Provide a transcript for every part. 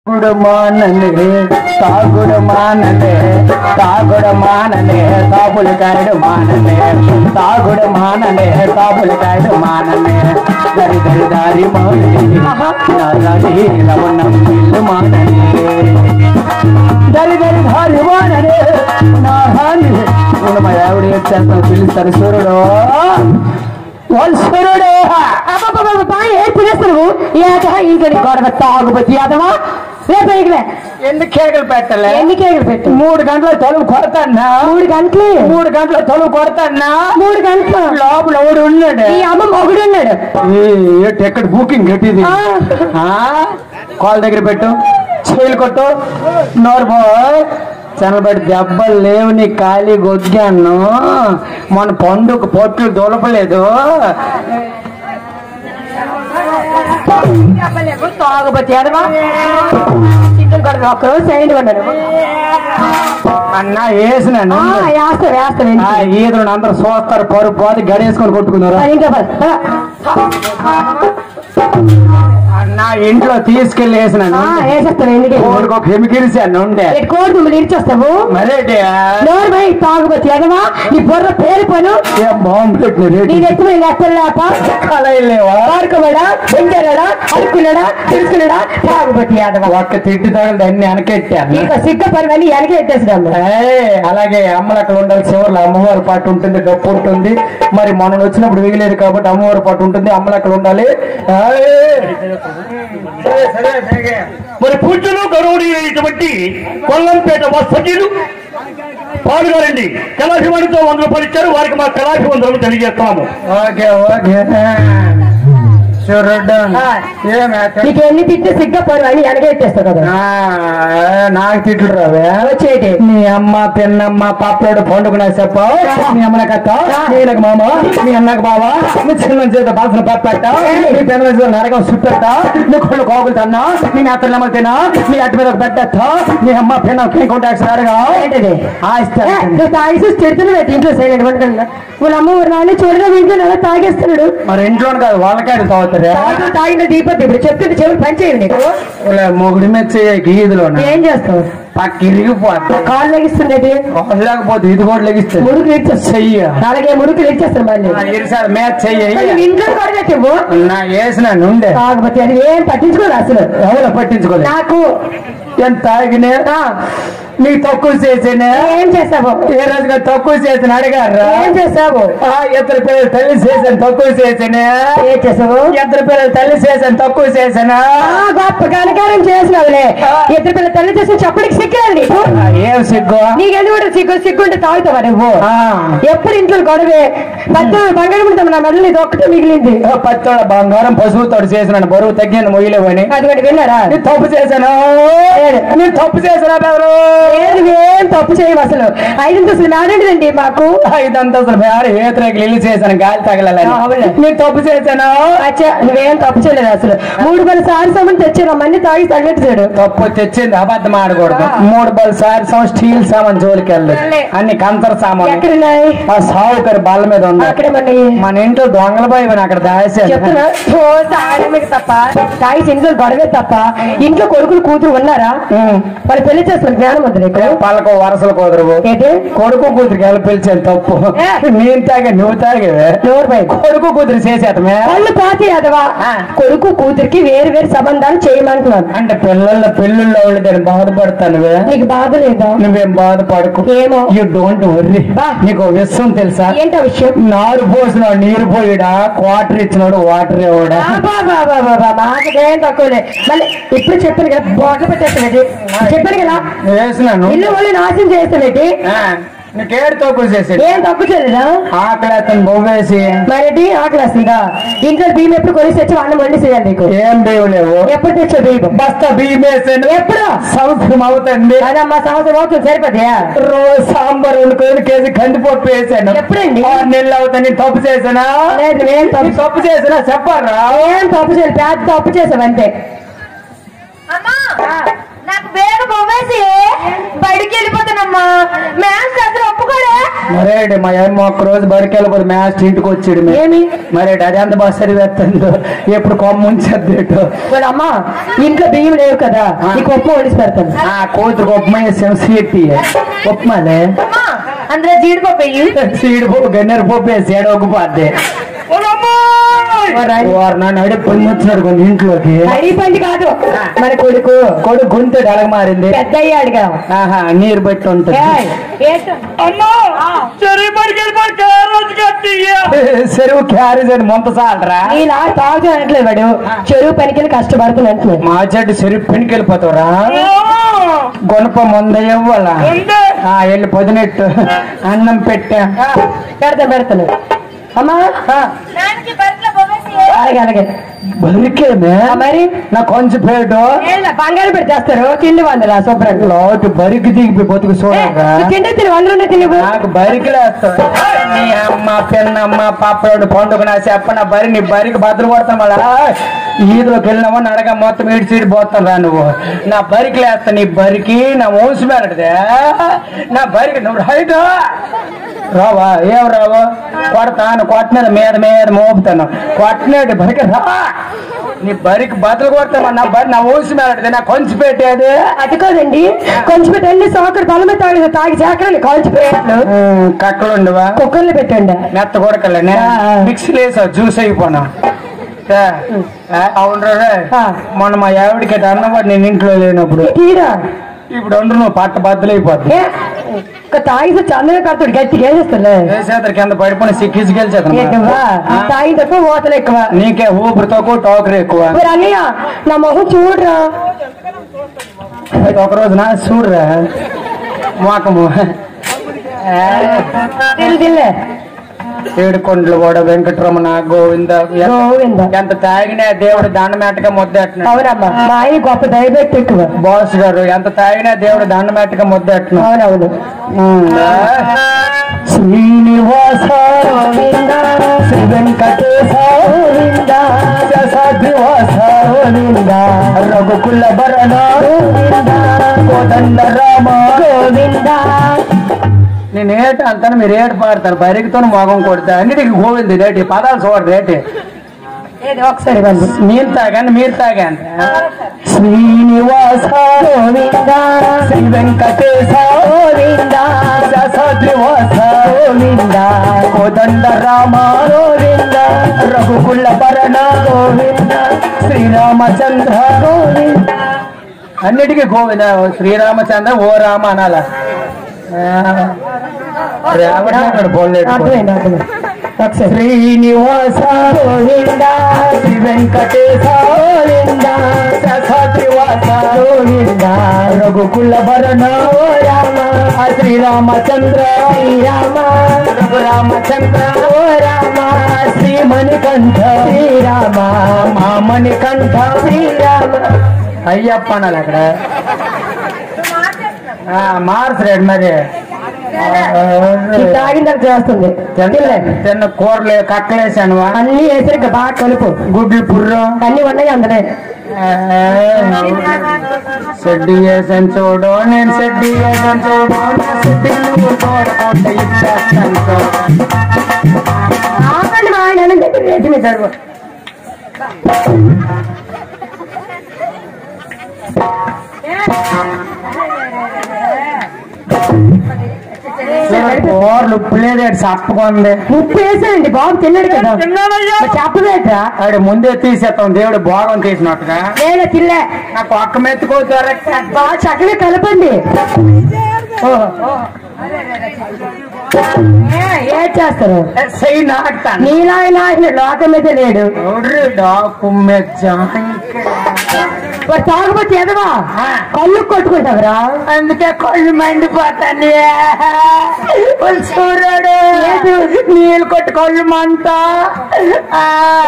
తాగుడు మానలే తాగుడు మానలే తాగుడు మానలే తాపులు కాయడు మానలే తాగుడు మానలే తాపులు కాయడు మానలే దరి దరి దారి మౌలి నరని రవణం ఇల్లు మానలే దరి దరి దారి మానలే నా హాని ఇప్పుడు మా ఆవిడ చేస్తాను పిలుస్తారు సూర్యుడు వాళ్ళు సూర్యుడు ఏం పిలుస్తారు ఏట ఇంకని గొడవ తాగుబోతు యాదవా రేపు ఇకలే ఎన్ని కేకలు పెట్టలే ఎన్ని కేకులు పెట్టు మూడు గంటల తలుపు కొడతాన్నా మూడు గంటలు మూడు గంటల తలుపు కొడతాన్నా మూడు గంటలు లోపల ఎవడు ఉన్నాడు ఈ అమ్మ మొగుడు ఉన్నాడు ఏ టికెట్ బుకింగ్ కట్టింది ఆ. కాల్ దగ్గర పెట్టు చేయిలు కొట్టు నోరు పో చనబడి దెబ్బలు లేవు నీ ఖాళీ గొగ్గాను మన పండుగ పొట్లు దొలపలేదు తాగుబోతు యాదవా చికెన్ గొడవ ఒక్కరోజు సైడ్ ఉన్నాడు అన్న వేసినాను వేస్తా వేస్తా ఆ ఈదులు అందరూ చూస్తారు పరుపు పోతే గడేసుకొని కొట్టుకున్నారు ఇంకా అన్న ఇంట్లో తీసుకెళ్లి వేసినాను వేసేస్తాను ఎందుకు కోడికి ఒక కెమికల్స్ అన్న ఉండే కోడి తుమ్మలు ఇరిచొస్తావు మరేటి నోరు పోయి తాగుబోతు యాదవా నీ బుర్ర పేరు పను ఏం బాగుంటుంది నీ రేటు నెత్తి మీద లేప కలయలేవా పాడుకోవాడా ఎండాడా అడుక్కున్నాడా తెలుసుకున్నాడా తాగుబోతు యాదవా ఒక్క తిట్టి తగలదు అన్ని వెనకెట్టాను నీకు సిగ్గ పని వెనక ఎత్తేసినాము ఏయ్, అలాగే అమ్మలు అక్కడ ఉండాలి చివరిలో అమ్మవారి పాట ఉంటుంది డప్పు ఉంటుంది మరి మనం వచ్చినప్పుడు మిగిలేదు కాబట్టి అమ్మవారి పాట ఉంటుంది అమ్మలు అక్కడ ఉండాలి ఏయ్. సరే, సరే, సరే. మరి పూజలు గౌరవుడి అయినటువంటి కొల్లంపేట వసతిలు పాల్గొనండి కళాభిమానితో వంద రూపాయలు ఇచ్చారు వారికి మా కళాభివందనలు తెలియజేస్తాము ఓకే ఓకే చూడడం ఏమే నీకు ఎన్ని తిట్టి సిగ్గ పని అని వెనక ఎత్తేస్తావు కదా ఆ, నాకు తిట్లు రావే వచ్చేటి నీ అమ్మ పిన్నమ్మ పాపలోడు పండుగ నాకు చెప్పావు మీ అమ్మ నాకు అత్త నీకు మామ మీ అన్నకు బావ నీ చిన్న చేత బాల్సిన పప్పెట్ట నీ పెన్న చేత నరకం సుట్టెట్ట నీ కొళ్ళు కోగులు తన్నా నీ అత్తలు తినా నీ అట్టు మీద పెట్టేస్త నీ అమ్మ పిన్న కాంటాక్ట్స్ అడగా ఏంటది ఆ ఇస్తా ఏ, నువ్వు తాగేసి తిడుతున్నావు ఏంటి ఇంట్లో సైలెంట్ పట్టుకుంటా వాళ్ళ అమ్మ ఊరు నాన్న చూడగా ఇంట్లో నెల తాగేస్తున్నాడు మరి ఇంట్లో కాదు వాళ్ళకాడ తాగుతారే తాగుతూ తాగిన దీపత్తి ఇప్పుడు చెప్తుంటే చెవులు పని చేయవు నీకు ఇలా మొగుడి మీద చెయ్యి గీదులో ఏం చేస్తావు పక్క ఇరిగిపోతా కాళ్ళు లెగిస్తుండేది లేకపోతే ఇది కూడా లెగిస్తుంది ముడుకులు ఇచ్చేస్తా చెయ్యి అలాగే ముడుకులు ఇచ్చేస్తాను మళ్ళీ ఇరిసారి మేత చెయ్యి నువ్వు ఇంట్లో కూడా చెప్పు నా వేసిన నుండే తాగబోతే అది ఏం పట్టించుకోరు అసలు ఎవరు పట్టించుకోలేదు నాకు ఎంత తాగినే ఆ, నీకు తక్కువ చేసినే ఏం చేస్తావు ఏ రోజుగా తక్కువ చేసిన అడిగారా ఏం చేస్తావు ఆ, ఇద్దరు పిల్లలు తల్లి చేసాను తక్కువ చేసినే ఏం చేస్తావు ఇద్దరు పిల్లలు తల్లి చేసాను తక్కువ చేసానా ఆ, గొప్ప కనకారం చేసినావులే ఇద్దరు పిల్లల తల్లి చేసి చెప్పడానికి సిగ్గులేదు నీకు ఆ, ఏం సిగ్గు నీకెందుకు కూడా సిగ్గు సిగ్గుంటే తాగుతావా నువ్వు ఆ, ఎప్పుడు ఇంట్లో గొడవే పెద్ద బంగారం ఉంటాం నా మెడలు ఇది ఒక్కటే మిగిలింది ఓ పచ్చోడ బంగారం పశువుతోడు చేసినాను బరువు తగ్గిన మొయ్యలేవని అదిగోటి విన్నారా నీ తప్పు చేశాను నీ తప్పు చేసినా ఎవరు ఏది ఏం తప్పు చేయవు అసలు ఐదు అసలు నాడండి మాకు ఇదంతా అసలు వేరే ఏతరేకి ఇల్లు చేశాను గాలి ఆ, అవునులే. తగలని నీ తప్పు చేశాను అచ్చా నువ్వేం తప్పు చేయలేదు అసలు మూడు వేల సారి సమని తెచ్చారు మంది తాగి తగ్గట్టు చూడు తప్పు తెచ్చింది అబద్ధం ఆడకూడదు మూడు బల్ సారి సం స్టీల్ సామాన్ జోలికి వెళ్ళదు అన్ని కంతర సామాన్ ఎక్కడున్నాయి ఆ సావుకరి బల్ల మీద ఉంది అక్కడే మన మన ఇంట్లో దొంగల భయం అక్కడ దాసాను చెప్తున్నా ఓ తాగడమే తప్ప తాగి ఇంట్లో గొడవే తప్ప ఇంట్లో కొడుకులు కూతురు ఉన్నారా వాళ్ళు పెళ్లి చేస్తున్నారు జ్ఞానం ఉంది నీకు పలకో వరసలు కుదరవు ఏంటి కొడుకు కూతురికి వెళ్ళి పిలిచాను తప్పు ఏ? నేను తాగే నువ్వు తాగేవే నోరు పై కొడుకు కూతురు చేసేతమే వాళ్ళు పాతి అదవా ఆ. కొడుకు కూతురికి వేరు వేరు సంబంధాలు చేయమంటున్నాను అంటే పిల్లల పెళ్ళిళ్ళు వాళ్ళు నేను బాధపడతానువే నీకు బాధ లేదా నువ్వేం బాధపడకు ఏమో. యూ డోంట్ వర్రీ బా. నీకు ఓ విషయం తెలుసా ఏంటో విషయం నారు పోసినాడు నీరు పోయిడా క్వార్టర్ ఇచ్చినాడు వాటర్ ఇవ్వడా బాబా బాబా బాబా మాకేం తక్కువలే మళ్ళీ ఇప్పుడు చెప్పాను కదా బోట్లు పెట్టేస్తానండి చెప్పాను కదా వేసినాను ఇల్లు వాళ్ళు నాశనం చేస్తానండి ఆ, నీకేడు తక్కువ చేసి ఏం తప్పు చేయలేదా ఆకలి అతను బొవ్వేసి మరేంటి ఆకలి వస్తుందా ఇంట్లో బియ్యం ఎప్పుడు కొనేసి తెచ్చి అన్నం వండి చేయాలి నీకు ఏం బియ్యం లేవు ఎప్పుడు తెచ్చా బియ్యం బస్తా బియ్యం వేసాను ఎప్పుడు సంవత్సరం అవుతుంది అదమ్మా సంవత్సరం అవుతుంది సరిపోతాయా రోజు సాంబార్ వండుకొని కేజీ కందిపప్పు వేసాను ఎప్పుడండి? ఆరు నెలలు అవుతుంది నేను తప్పు చేసానా లేదు నువ్వేం నీ తప్పు తప్పు చేసినా చెప్పరా ఏం తప్పు చేయలేదు పెద్ద తప్పు చేసావు అంతే అమ్మా నాకు బేగ బొమ్మేసి బయటికి వెళ్ళిపోతానమ్మా మ్యాథ్స్ అసలు ఒప్పుకోడే మరేడు మా అమ్మ ఒక్క రోజు బడికి వెళ్ళిపోతే మ్యాచ్ ఇంటికి వచ్చాడు మే. ఏమి మరేడు అది ఎంత బాగా సరివేస్తుందో ఎప్పుడు కొమ్మ ఉంచేద్దేటో వాడు అమ్మా ఇంట్లో బియ్యం లేవు కదా నీకు ఉప్పు వండిసి పెడతాను ఆ కూతురు ఉప్మా వేసాం సీటీ ఉప్మాలే అమ్మా అందులో జీడిపప్పు వెయ్యి సీడు పప్పు గన్నేరు పప్పు వేసి ఏడవకపోద్ది వారు నన్ను అడిగి పొంది వచ్చినాడు కొన్ని ఇంట్లోకి అడిగి కాదు మన కొడుకు కొడుకు గొంతు ఎలాగ మారింది పెద్ద అయ్యాడుగా ఆహా నీరు పెట్టి ఉంటుంది ఏయ్, ఏంటో? చెరువు క్యారేజ్ అని మొంత సాలరా ఇలా తాగుతూ అనట్లేదు వాడు చెరువు పనికి కష్టపడుతున్నా అంటున్నాడు మా చెట్టు చెరువు పెనికి వెళ్ళిపోతావురా గొనప ముంద ఇవ్వాల ఆ వెళ్ళి పొదినెట్టు అన్నం పెట్టా ఆ, పెడతాను పెడతాను అమ్మా ఆ, నాన్నకి బర్రెల బొమ్మేసి అలాగే అలాగే బరికేమే ఆ, మరి నా కొంచెం పేటు ఏళ్ళ బంగారు పెట్టి చేస్తారు తిండి వందరా శుభ్రంగా లోటు బరికి దిగిపోయి బతుకు చూడగా తింటే తిని వందలు తిని నాకు బరికిలేస్తా నీ అమ్మ పిన్నమ్మ పాపడు పండుగ నా చెప్ప నా బరి నీ బరికి బదులు కొడతాను మళ్ళా ఈదులోకి వెళ్ళినావా నడక మొత్తం ఈడు సీడి పోతాను రా నువ్వు నా బరికి లేస్తా నీ బరికి నా వంశం మేనటిదే నా బరికి నువ్వు హైట్ రావా ఏం రావు కొడతాను కొట్టినది మీద మీద మోపుతాను కొట్టినట్టు బరికి రా నీ బరికి బదులు కొడతాను నా బరి నా వంశం మేనటిదే నా కొంచెం పెట్టేది అది కాదండి కొంచెం పెట్టండి సోకరు బలం మీద తాగి తాగి చేకరండి కాల్చి పెట్టు కక్కలుండవా కుక్కర్లు పెట్టండి మెత్త కొడకలేనే ఆ, ఆ. మిక్సీలో వేసా జ్యూస్ అయిపోనా అవును రే ఆ. మొన్న మా ఆవిడకి అటు అన్నవాడు నేను ఇంట్లో లేనప్పుడు తీరా ఇప్పుడు ఉండు నువ్వు పట్ట బద్దలు అయిపోద్ది ఏ ఒక తాగితే చందన కడతాడు గట్టిగా వేసేస్తాలే వేసేద్దరు కింద పడిపోయిన సిక్కిసి ఏంటవ్వా తాగి తక్కువ ఓతలు ఎక్కువ నీకే ఊపిరి తక్కువ టోకరు ఎక్కువ మరి అన్నయ్య నా మొహం చూడరా అయితే ఒక రోజు నా చూడరా మోకము తిల్లు తిల్లే ఏడు కొండలు కూడా వెంకటరమణ గోవింద గోవింద. ఎంత తాగినా దేవుడు దండమేటగా ముద్దెట్టినాడు అవునమ్మా మా ఆయన గొప్ప దయభక్తి ఎక్కువ బాస్ గారు ఎంత తాగినా దేవుడు దండమేటగా ముద్దెట్టినాడు అవునవును శ్రీనివాస గోవింద శ్రీ వెంకటేశ గోవింద శశాద్రివాస గోవింద రఘుకుల భరణ గోవింద కోదండ రామ గోవింద నేను ఏట అంటాను మీరు ఏట పాడతారు బరికితో మొగం కొడతా అన్నిటికి గోవింది రేటి పదాలు చూడండి రేటి ఏదో ఒకసారి వాళ్ళు నేను తాగాను మీరు తాగాను శ్రీనివాస గోవింద శ్రీ వెంకటేశ గోవింద శశాద్రివాస గోవింద కోదండ రామ గోవింద రఘుకుల భరణ గోవింద శ్రీరామచంద్ర గోవింద అన్నిటికీ గోవింద శ్రీరామచంద్ర ఓ రామ అనాల రావట్లేదు బోల్లేడు అర్థమైంది అర్థమైంది ఒకసారి శ్రీనివాస గోవింద శ్రీ వెంకటేశ గోవింద శశాద్రివాస గోవింద రఘుకుల భరణ ఓ రామ శ్రీరామచంద్ర శ్రీరామ రఘురామచంద్ర ఓ రామ శ్రీమణికంఠ శ్రీరామ మా మణికంఠ శ్రీరామ అయ్యప్ప అనాలి అక్కడ ఆ, మార్చలేడు మరి ఈ తాగిన తర్వాత చేస్తుంది తినలే. తిన్న కూరలు కట్టలేసాను అన్ని వేసి ఇంకా బాగా కలుపు గుడ్లు పుర్రం అన్ని ఉన్నాయి అందరే షెడ్డి వేసాను చూడు నేను షెడ్డి వేసాను చూడు నా షెడ్డి నువ్వు చూడకుండా ఇచ్చేస్తాను చూడు. ఆపండి మా ఆయన దగ్గర వేసి మీ జరుగు కూరలు ఉప్పు లేదు చప్పకుంది ముప్పు వేసానండి బాబు తిన్నాడు కదా మరి చెప్పలేట్రా ఆడు ముందే తీసేస్తాం దేవుడు భోగం తీసినట్టుగా నేను తినలే నాకు ఒక్క మెత్తుకోతారు బాగా చక్కగా కలపండి ఓహో. ఏ, ఏం చేస్తారు సై నాటుతాను నీలా ఆయన లోకం మీద లేడు ఎవరు డాకు మెచ్చాంక మరి తాగబోతే ఎదవా కళ్ళు కొట్టుకుంటావురా అందుకే కళ్ళు మండిపోతాను సూర్యుడు నీళ్ళు కొట్టు కళ్ళు మంట ఆ,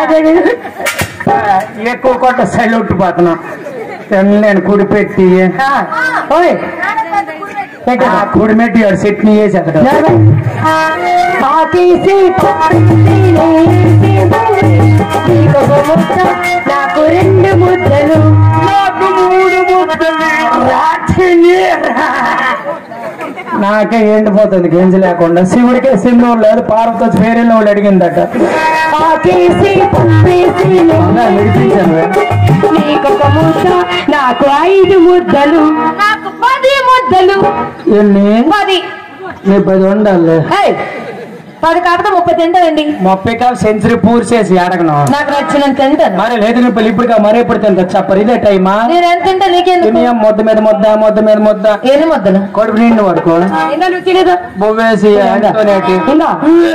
ఎక్కువ కొట్ట సైలొట్టిపోతున్నాం తినలేను కుడి పెట్టి ఆ, ఓయ్ ఆ, కుడి మెట్టి ఆడు చట్నీ వేసి అక్కడ నడవండి. పాతేసి పాతేసి నీకొక ముద్ద, నాకు రెండు ముద్దలు నాకు మూడు ముద్దలు రాత్రి నాకే ఎండిపోతుంది గెంజి లేకుండా శివుడికే సింధు లేదు పార్వతో ఫేరెళ్ళ వాళ్ళు అడిగిందట ఆకేసి పంపేసి బాగా విడిపించాను నీకొక ముద్ద నాకు ఐదు ముద్దలు నాకు పది ముద్దలు ఎన్ని పది నీ పది ఉండాలి ఏయ్, పది కాకపోతే ముప్పై తింటానండి ముప్పై కాదు సెంచరీ పూర్తి చేసి అడగను నాకు నచ్చినంత తింటాను మరి లేదు నీ పిల్ల ఇప్పుడు మరీ ఇప్పుడు తింటా చెప్పరు ఇదే టైమా నేను ఎంత తింటా నీకెందుకు తిని ముద్ద మీద ముద్ద ముద్ద మీద ముద్ద ఎన్ని ముద్దలు కడుపు నిండి పడుకో ఇంకా నువ్వు తినేదా బొవ్వేసి అంటోనేటి. ఉందా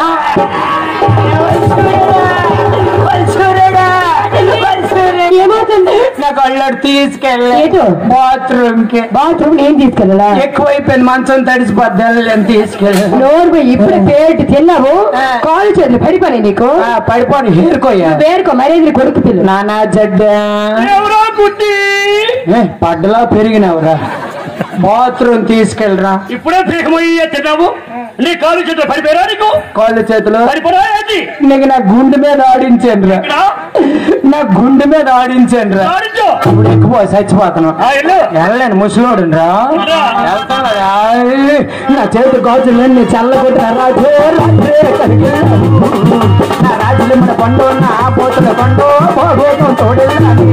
ఏమవుతుంది నా కళ్ళడు తీసుకెళ్ళి ఏటు? బాత్రూమ్ కి బాత్రూమ్ ఏం తీసుకెళ్ళా ఎక్కువైపోయింది మంచం తడిసిపోద్ది తీసుకెళ్ళి నోరు పోయి ఇప్పుడు పేరు తిన్నావు ఆ. కాలు చేతులు పడిపోయి నీకు ఆ, పడిపోని హేరుకోయ్యా పేరుకో మరేది కొడుకు పిల్ల నానా జడ్డ ఎవరా గుడ్డి ఏ, పడ్డలా పెరిగినవురా బాత్రూమ్ తీసుకెళ్ళరా ఇప్పుడే భీకమయ్యే తిన్నావు నీ కాలు చేతులు పడిపోయారా నీకు కాళ్ళు చేతులు పడిపోరా ఏంటి నీకు నా గుండె మీద ఆడించండిరా ఇక్కడ నా గుండె మీద ఆడించండిరా ఆడించు ఇప్పుడు ఎక్కువ చచ్చిపోతాను ఆ, వెళ్ళు వెళ్ళలేను ముసలోడు రా వెళ్తాను రా. ఏయ్, నా చేతి గాజులన్నీ చల్లగొట్టి నా రాజు రాజే కరిగిల్లావు. నా రాజులు మన పండు నా పోతుల పండు పోగోతం తోడెళ్ళాలి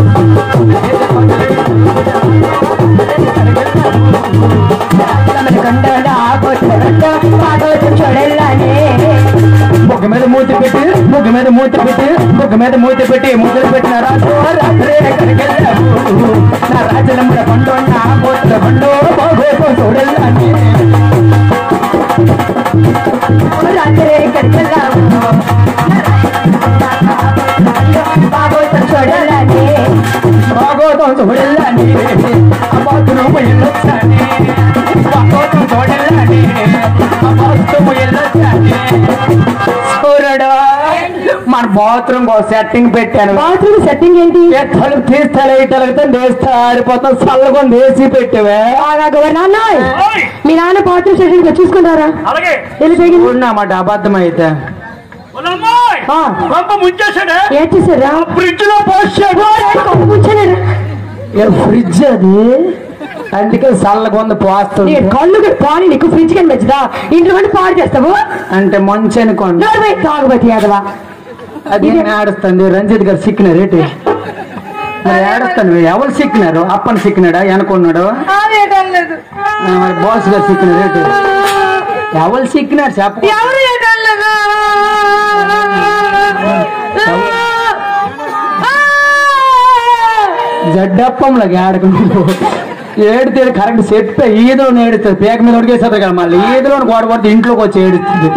ముగ్గ మీద మూతి పెట్టి ముగ్గ మీద మూతి పెట్టి ముగ్గ మీద మూతి పెట్టి ముగ్గులు పెట్టిన రాజు రాత్రే కరిగిల్లావు. నా రాజుల మన పండు నా పోతుల పండు పోగోతం తోడెళ్ళాలి భాగవతం చూడల్లని అమ్మతును వెళ్ళొచ్చని భాగవతం చూడల్లని అమ్మతుము వెళ్ళొచ్చని చూడడా మన బాత్రూమ్ సెట్టింగ్ పెట్టాను బాత్రూమ్ సెట్టింగ్ ఏంటి ఏ తలుపు తీస్తాలే ఈ తలుపుతో నేస్తా ఆడిపోతాం చల్లకొని వేసి పెట్టావే నాన్న ఓయ్, మీ నాన్న బాత్రూమ్ సెట్టింగ్ చూసుకుంటారా అలాగే వెళ్ళి తెగింది చూడమాట అబద్ధం అయితే ఓలమ్మాయ్, ఆ. కొంప ముంచేసాడే ఏం చేశారా ఫ్రిడ్జ్ లో పోసాడు కూర్చోలేరు ఏ ఫ్రిడ్జ్ అది అందుకే చల్లగొంద పోస్తుంది నీ కళ్ళు పాని నీకు ఫ్రిడ్జ్ కింద మంచిదా ఇంట్లో వండి పాడు చేస్తావు అంటే మంచి అనుకోండి నోరు తాగుబట్టి యాదవా అది ఆడుస్తుంది రంజిత్ గారు సిక్కినారు ఏంటి మరి ఏడుస్తాను ఎవరు సిక్కినారు అప్పని సిక్కినాడా వెనకున్నాడు లేదు ఆ, మరి బాస్ గారు సిక్కినారు ఏంటి ఎవరు సిక్కినారు చెప్ప ఎవరు ఏటలేదు జడ్డప్పంలో ఏడకు ఏడితే కరెక్ట్ సెట్ ఈదో ఏడుస్తుంది పేక మీద ఉడికేస్తారు కదా మళ్ళీ ఈదులో గోడ పడితే ఇంట్లోకి వచ్చి ఏడుస్తుంది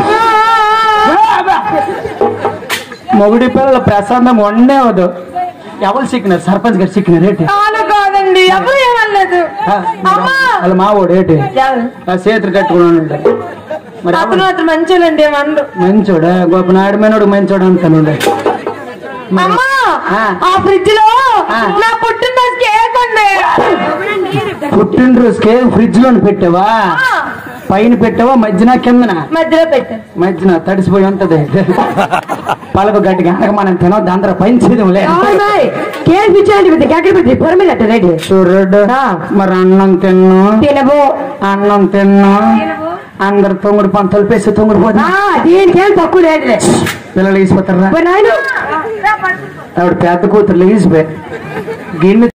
మొగుడి పిల్లలు ప్రశాంతం వండే అవదు ఎవరు సిక్కినారు సర్పంచ్ గారు సిక్కినారు ఏంటి నాన్న కాదండి ఎవరు ఏమనలేదు ఆ, అమ్మా వాళ్ళ మావోడు ఏంటి ఎవరు? ఆ చేతులు కట్టుకుని ఉన్నాడు మరి అతను ఎవరు? అతను మంచోళ్ళండి ఏమనరు మంచోడా గొప్ప నాయుడు మంచోడు అంటాను అమ్మా ఆ. ఆ ఫ్రిడ్జ్ లో ఆ. నా పుట్టినరోజు కేక్ ఉంది పుట్టినరోజుకే ఫ్రిడ్జ్ లో పెట్టావా ఆ, పైన పెట్టావా మధ్యన కిందన మధ్యలో పెట్టాను మధ్యన తడిసిపోయి ఉంటది పలక గట్టిగా అనక మనం తినొద్దు అందరూ పంచేదంలే కేక్ పిచ్చాలంటే పెద్ద ఎక్కడ పెట్టి పొర మీద అట్ట రెడీ చూడడు ఆ. మరి అన్నం తిన్ను తినబో అన్నం తిన్ను అందరు తొంగుడు పంతలు పేసి తొంగుడు పోతా దీనికేం తక్కువ లేదులే పిల్లలు వేసిపోతారా మరి నాయన రా, పడుకో. ఆవిడ పెద్ద కూతురు లేచిపోయి గిన్నె